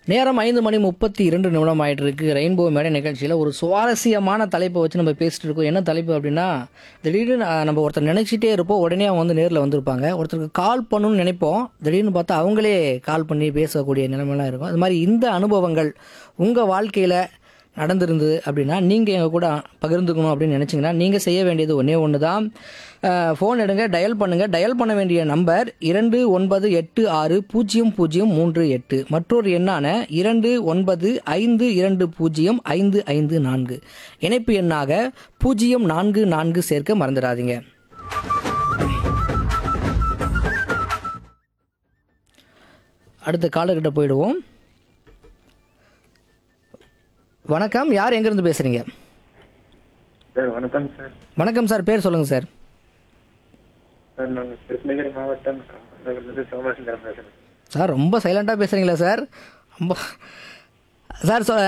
நேரம் ஐந்து மணி முப்பத்தி இரண்டு நிமிடம் ஆயிட்டு இருக்கு ரெயின்போ மேடை நிகழ்ச்சியில் ஒரு சுவாரஸ்யமான தலைப்பை வச்சு நம்ம பேசிட்டு இருக்கோம் என்ன தலைப்பு அப்படின்னா திடீர்னு நான் நம்ம ஒருத்தர் நினைச்சிட்டே இருப்போம் உடனே அவங்க வந்து நேரில் வந்திருப்பாங்க ஒருத்தருக்கு கால் பண்ணணும்னு நினைப்போம் திடீர்னு பார்த்தா அவங்களே கால் பண்ணி பேசக்கூடிய நிலைமைலாம் இருக்கும் அது மாதிரி இந்த அனுபவங்கள் உங்கள் வாழ்க்கையில் நடந்திருந்தது அப்படின்னா நீங்கள் எங்கள் கூட பகிர்ந்துக்கணும் அப்படின்னு நினச்சிங்கன்னா நீங்கள் செய்ய வேண்டியது ஒன்றே ஒன்று தான் ஃபோன் எடுங்க டயல் பண்ணுங்கள் டயல் பண்ண வேண்டிய நம்பர் இரண்டு ஒன்பது எட்டு ஆறு பூஜ்ஜியம் பூஜ்ஜியம் மூன்று எட்டு மற்றொரு எண்ணான இரண்டு ஒன்பது ஐந்து இரண்டு பூஜ்ஜியம் ஐந்து ஐந்து நான்கு இணைப்பு எண்ணாக பூஜ்ஜியம் நான்கு நான்கு சேர்க்க மறந்துடாதீங்க அடுத்த காலகிட்ட போயிடுவோம் வணக்கம் யார் எங்கேருந்து பேசுகிறீங்க சார் வணக்கம் சார் வணக்கம் சார் பேர் சொல்லுங்கள் சார் சார் நாங்கள் கிருஷ்ணகிரி மாவட்டம் காமராஜர்லேருந்து சோமசுந்தரம் பேசுகிறேன் சார் ரொம்ப சைலண்ட்டாக பேசுகிறீங்களா சார் ரொம்ப சார் சொ